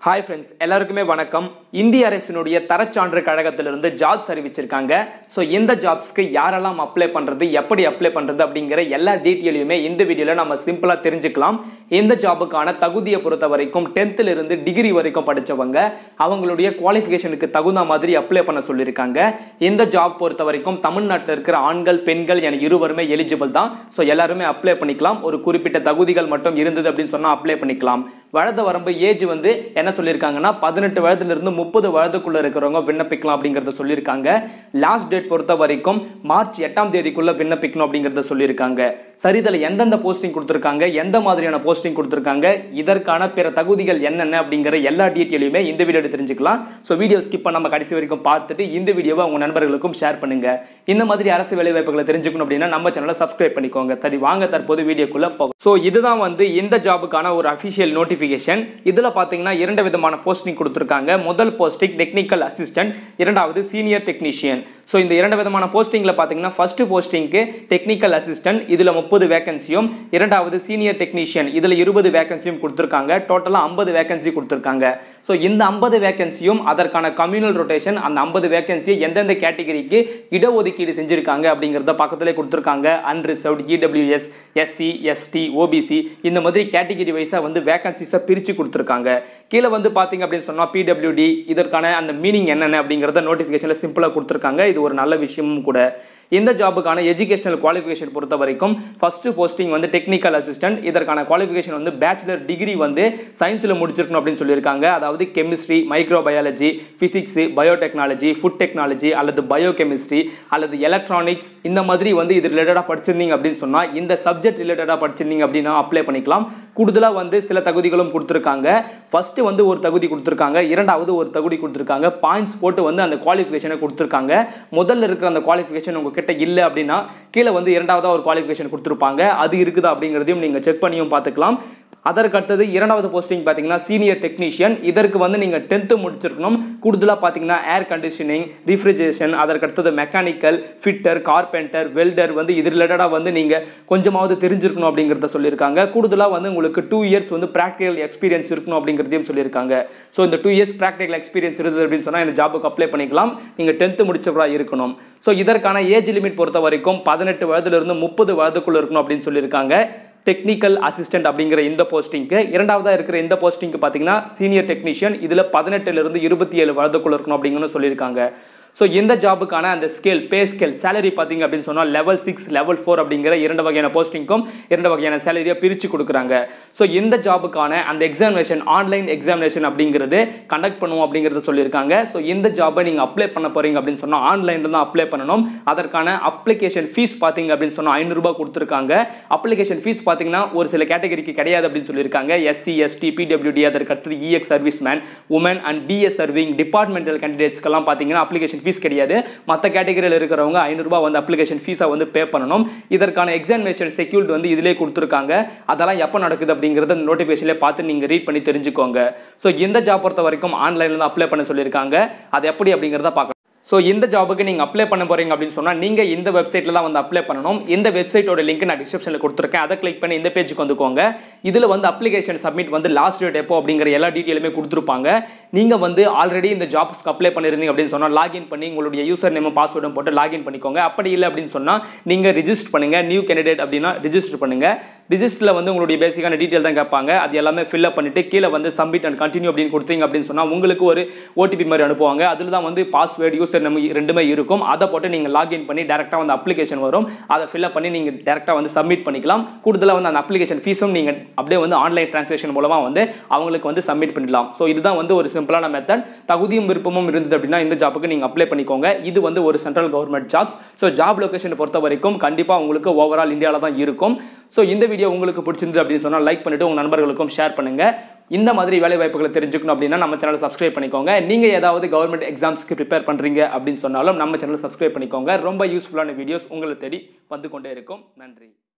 hi friends எல்லாருக்குமே வணக்கம் இந்திய அரசினுடைய தரச்சான்று கழகத்திலிருந்து ஜாப்ஸ் அறிவிச்சிருக்காங்க ஸோ இந்த ஜாப்ஸ்க்கு யாரெல்லாம் அப்ளை பண்ணுறது எப்படி அப்ளை பண்ணுறது அப்படிங்கிற எல்லா டீட்டெயிலையுமே இந்த வீடியோவில் நம்ம சிம்பிளாக தெரிஞ்சுக்கலாம் இந்த ஜாபுக்கான தகுதியை பொறுத்த வரைக்கும் டென்த்தில் இருந்து டிகிரி வரைக்கும் படித்தவங்க அவங்களுடைய குவாலிஃபிகேஷனுக்கு தகுந்த மாதிரி அப்ளை பண்ண சொல்லியிருக்காங்க இந்த ஜாப் பொறுத்த வரைக்கும் தமிழ்நாட்டில் இருக்கிற ஆண்கள் பெண்கள் என இருவருமே எலிஜிபிள் தான் ஸோ எல்லாருமே அப்ளை பண்ணிக்கலாம் ஒரு குறிப்பிட்ட தகுதிகள் மட்டும் இருந்தது அப்படின்னு சொன்னால் அப்ளை பண்ணிக்கலாம் வயது வரம்பு ஏஜ் வந்து என்ன சொல்லியிருக்காங்கன்னா பதினெட்டு வயதுல இருந்து முப்பது வயதுக்குள்ள இருக்கிறவங்க விண்ணப்பிக்கலாம் அப்படிங்கறத சொல்லியிருக்காங்க லாஸ்ட் டேட் பொறுத்த வரைக்கும் மார்ச் எட்டாம் தேதிக்குள்ள விண்ணப்பிக்கணும் அப்படிங்கறத சொல்லியிருக்காங்க சரி இதில் எந்தெந்த போஸ்டிங் கொடுத்துருக்காங்க எந்த மாதிரியான போஸ்டிங் கொடுத்துருக்காங்க இதற்கான பிற தகுதிகள் என்னென்ன அப்படிங்கிற எல்லா டீட்டெயிலுமே இந்த வீடியோ தெரிஞ்சுக்கலாம் ஸோ வீடியோ ஸ்கிப் பண்ணாம கடைசி வரைக்கும் பார்த்துட்டு இந்த வீடியோவை உங்க நண்பர்களுக்கும் ஷேர் பண்ணுங்க இந்த மாதிரி அரசு வேலைவாய்ப்புகளை தெரிஞ்சுக்கணும் அப்படின்னா நம்ம சேனலை சப்ஸ்கிரைப் பண்ணிக்கோங்க சரி வாங்க தற்போது வீடியோக்குள்ள போகும் ஸோ இதுதான் வந்து இந்த ஜாபுக்கான ஒரு அஃபிஷியல் நோட்டிஃபிகேஷன் இதில் பார்த்தீங்கன்னா இரண்டு விதமான போஸ்டிங் கொடுத்துருக்காங்க முதல் போஸ்டிங் டெக்னிக்கல் அசிஸ்டன்ட் இரண்டாவது சீனியர் டெக்னீஷியன் ஸோ இந்த இரண்டு விதமான போஸ்டிங்கில் பார்த்தீங்கன்னா ஃபர்ஸ்ட் போஸ்டிங்க்கு டெக்னிக்கல் அசிஸ்டன்ட் இதில் முப்பது வேகன்சியும் இரண்டாவது சீனியர் டெக்னீஷியன் இதில் இருபது வேகன்சியும் கொடுத்துருக்காங்க டோட்டலாக ஐம்பது வேகன்சி கொடுத்துருக்காங்க ஸோ இந்த ஐம்பது வேகன்சியும் அதற்கான கம்யூனல் ரொட்டேஷன் அந்த ஐம்பது வேகன்சியை எந்தெந்த கேட்டகரிக்கு இடஒதுக்கீடு செஞ்சுருக்காங்க அப்படிங்கிறத பக்கத்திலே கொடுத்துருக்காங்க unreserved EWS SC ST OBC இந்த மாதிரி கேட்டகரி வைஸாக வந்து வேகன்சிஸை பிரித்து கொடுத்துருக்காங்க கீழே வந்து பார்த்தீங்க அப்படின்னு சொன்னால் பிடபிள்யூடி இதற்கான அந்த மீனிங் என்னென்ன அப்படிங்கிறத நோட்டிஃபிகேஷனில் சிம்பிளாக கொடுத்துருக்காங்க இது ஒரு நல்ல விஷயமும் கூட இந்த ஜாபுக்கான எஜுகேஷனல் குவாலிஃபிகேஷன் பொறுத்த வரைக்கும் ஃபர்ஸ்ட் போஸ்டிங் வந்து டெக்னிக்கல் அசிஸ்டன்ட் இதற்கான குவாலிஃபிகேஷன் வந்து பேச்சுலர் டிகிரி வந்து சயின்ஸில் முடிச்சிருக்கணும் அப்படின்னு சொல்லியிருக்காங்க அதாவது chemistry microbiology physics biotechnology food technology அல்லது பயோ கெமிஸ்ட்ரி அல்லது எலக்ட்ரானிக்ஸ் இந்த மாதிரி வந்து இது ரிலேட்டடாக படிச்சிருந்தீங்க அப்படின்னு சொன்னால் இந்த சப்ஜெக்ட் ரிலேட்டடாக படிச்சிருந்தீங்க அப்படின்னா அப்ளை பண்ணிக்கலாம் கூடுதலாக வந்து சில தகுதிகளும் கொடுத்துருக்காங்க ஃபர்ஸ்ட் வந்து ஒரு தகுதி கொடுத்துருக்காங்க இரண்டாவது ஒரு தகுதி கொடுத்துருக்காங்க பாயிண்ட்ஸ் போட்டு வந்து அந்த குவாலிஃபிகேஷனை கொடுத்துருக்காங்க முதல்ல இருக்கிற அந்த குவாலிஃபிகேஷன் உங்கள் கிட்ட இல்லை அப்படின்னா கீழே வந்து இரண்டாவதாக ஒரு குவாலிஃபிகேஷன் கொடுத்துருப்பாங்க அது இருக்குதா அப்படிங்கிறதையும் நீங்கள் செக் பண்ணியும் பார்த்துக்கலாம் அதற்கு அடுத்தது இரண்டாவது போஸ்டிங் பார்த்தீங்கன்னா சீனியர் டெக்னீஷியன் இதற்கு வந்து நீங்கள் டென்த்து முடிச்சிருக்கணும் கூடுதலாக பார்த்தீங்கன்னா ஏர் கண்டிஷனிங் ரிஃப்ரிஜரேஷன் அதற்கு அடுத்தது மெக்கானிக்கல் ஃபிட்டர் கார்பெண்டர் வெல்டர் வந்து இது ரிலேட்டடாக வந்து நீங்கள் கொஞ்சமாவது தெரிஞ்சிருக்கணும் அப்படிங்கிறத சொல்லியிருக்காங்க கூடுதலாக வந்து உங்களுக்கு டூ இயர்ஸ் வந்து ப்ராக்டிக்கல் எக்ஸ்பீரியன்ஸ் இருக்கணும் அப்படிங்கிறதையும் சொல்லியிருக்காங்க ஸோ இந்த டூ இயர்ஸ் ப்ராக்டிக்கல் எக்ஸ்பீரியன்ஸ் இருந்தது அப்படின்னு சொன்னால் இந்த ஜாபுக்கு அப்ளை பண்ணிக்கலாம் நீங்கள் டென்த்து முடிச்சவராக இருக்கணும் ஸோ இதற்கான ஏஜ் லிமிட் பொறுத்த வரைக்கும் பதினெட்டு வயதுலேருந்து முப்பது வயதுக்குள்ள இருக்கணும் அப்படின்னு சொல்லியிருக்காங்க டெக்னிக்கல் அசிஸ்டன்ட் அப்படிங்கிற இந்த போஸ்டிங்க்கு இரண்டாவதாக இருக்கிற இந்த போஸ்டிங்க்கு பார்த்தீங்கன்னா சீனியர் டெக்னீஷியன் இதில் பதினெட்டுலேருந்து இருபத்தி ஏழு வருடக்குள்ள இருக்கணும் அப்படிங்கன்னு சொல்லியிருக்காங்க ஸோ இந்த ஜாபுக்கான அந்த ஸ்கேல் பே ஸ்கேல் சேலரி பார்த்தீங்க அப்படின்னு சொன்னால் லெவல் சிக்ஸ் லெவல் ஃபோர் அப்படிங்கிற இரண்டு வகையான போஸ்டிங்க்கும் இரண்டு வகையான சேலரியை பிரித்து கொடுக்குறாங்க ஸோ இந்த ஜாபுக்கான அந்த எக்ஸாமினேஷன் ஆன்லைன் எக்ஸாமினேஷன் அப்படிங்கிறது கண்டக்ட் பண்ணுவோம் அப்படிங்கிறத சொல்லியிருக்காங்க ஸோ இந்த ஜாபை நீங்கள் அப்ளை பண்ண போகிறீங்க அப்படின்னு சொன்னால் ஆன்லைனில் தான் அப்ளை பண்ணணும் அதற்கான அப்ளிகேஷன் ஃபீஸ் பார்த்தீங்க அப்படின்னு சொன்னால் ஐநூறுரூபா கொடுத்துருக்காங்க அப்ளிகேஷன் ஃபீஸ் பார்த்தீங்கன்னா ஒரு சில கேட்டகரிக்கு கிடையாது அப்படின்னு சொல்லியிருக்காங்க எஸ்சி எஸ்டி பிடபிள்யூடி அதற்கு அடுத்தது ex service man woman and PS serving departmental கேண்டிடேட்ஸ்க்கெல்லாம் பார்த்தீங்கன்னா அப்ளிகேஷன் ஃபீஸ் கிடையாது மற்ற கேட்டகரியில் இருக்கிறவங்க ஐநூறுரூபா வந்து அப்ளிகேஷன் ஃபீஸை வந்து பே பண்ணணும் இதற்கான எக்ஸாமினேஷன் செக்யூர்ட் வந்து இதிலே கொடுத்துருக்காங்க அதெல்லாம் எப்போ நடக்குது அப்படிங்கிறத நோட்டிஃபிகேஷனில் பார்த்து நீங்கள் ரீட் பண்ணி தெரிஞ்சுக்கோங்க ஸோ இந்த ஜாப் பொறுத்த வரைக்கும் ஆன்லைனில் தான் அப்ளை பண்ண சொல்லியிருக்காங்க அது எப்படி அப்படிங்கிறத பார்க்கலாம் ஸோ இந்த ஜாபுக்கு நீங்கள் அப்ளை பண்ண போகிறீங்க அப்படின்னு சொன்னால் நீங்கள் இந்த வெப்சைட்டில் தான் வந்து அப்ளை பண்ணணும் இந்த வெப்சைட்டோட லிங்க் நான் டிஸ்கிரிப்ஷனில் கொடுத்துருக்கேன் அதை கிளிக் பண்ணி இந்த பேஜுக்கு வந்துக்கோங்க இதில் வந்து அப்ளிகேஷன் சப்மிட் வந்து லாஸ்ட் டேட் எப்போ அப்படிங்கிற எல்லா டீட்டெயிலுமே கொடுத்துருப்பாங்க நீங்கள் வந்து ஆல்ரெடி இந்த ஜாப்ஸ்க்கு அப்ளை பண்ணியிருந்தீங்க அப்படின்னு சொன்னால் லாகின் பண்ணி உங்களுடைய யூசர் நேமும் பாஸ்வேர்டும் போட்டு லாகின் பண்ணிக்கோங்க அப்படி இல்லை அப்படின்னு சொன்னால் நீங்கள் ரிஜிஸ்டர் பண்ணுங்கள் நியூ கேண்டிடேட் அப்படின்னா ரிஜிஸ்டர் பண்ணுங்கள் ரிஜிஸ்டரில் வந்து உங்களுடைய பேசிக்கான டீட்டெயில் தான் கேட்பாங்க அது எல்லாமே ஃபில்அப் பண்ணிட்டு கீழே வந்து சப்மிட் அண்ட் கண்டினியூ அப்படின்னு கொடுத்தீங்க அப்படின்னு சொன்னால் உங்களுக்கு ஒரு ஓடிபி மாதிரி அனுப்புவாங்க அதில் தான் வந்து பாஸ்வேர்டு யூசர் நேம் ரெண்டுமே இருக்கும் அதை போட்டு நீங்கள் லாகின் பண்ணி டேரெக்டாக வந்து அப்ளிகேஷன் வரும் அதை ஃபில்அப் பண்ணி நீங்கள் டேரெக்டாக வந்து சப்மிட் பண்ணிக்கலாம் கூடுதலாக வந்து அந்த அப்ளிகேஷன் ஃபீஸும் நீங்கள் அப்படியே வந்து ஆன்லைன் ட்ரான்ஸ்லேஷன் மூலமாக வந்து அவங்களுக்கு வந்து சப்மிட் பண்ணிடலாம் ஸோ இதுதான் வந்து ஒரு சிம்பிளான மெத்தட் தகுதியும் விருப்பமும் இருந்தது அப்படின்னா இந்த ஜாப்புக்கு நீங்கள் அப்ளை பண்ணிக்கோங்க இது வந்து ஒரு central government jobs so job லொகேஷனை பொறுத்த வரைக்கும் கண்டிப்பாக உங்களுக்கு ஓவரால் இந்தியாவில் தான் இருக்கும் ஸோ இந்த வீடியோ உங்களுக்கு பிடிச்சிருந்து அப்படின்னு சொன்னால் லைக் பண்ணிவிட்டு உங்கள் நண்பர்களுக்கும் ஷேர் பண்ணுங்கள் இந்த மாதிரி வேலை வாய்ப்புகளை தெரிஞ்சுக்கணும் அப்படின்னா நம்ம சேனலை சப்ஸ்கிரைப் பண்ணிக்கோங்க நீங்கள் ஏதாவது கவர்மெண்ட் எக்ஸாம்ஸ்க்கு ப்ரிப்பேர் பண்ணுறீங்க அப்படின்னு சொன்னாலும் நம்ம சேனலை சப்ஸ்கிரைப் பண்ணிக்கோங்க ரொம்ப யூஸ்ஃபுல்லான வீடியோஸ் உங்களை தேடி வந்து கொண்டே இருக்கும் நன்றி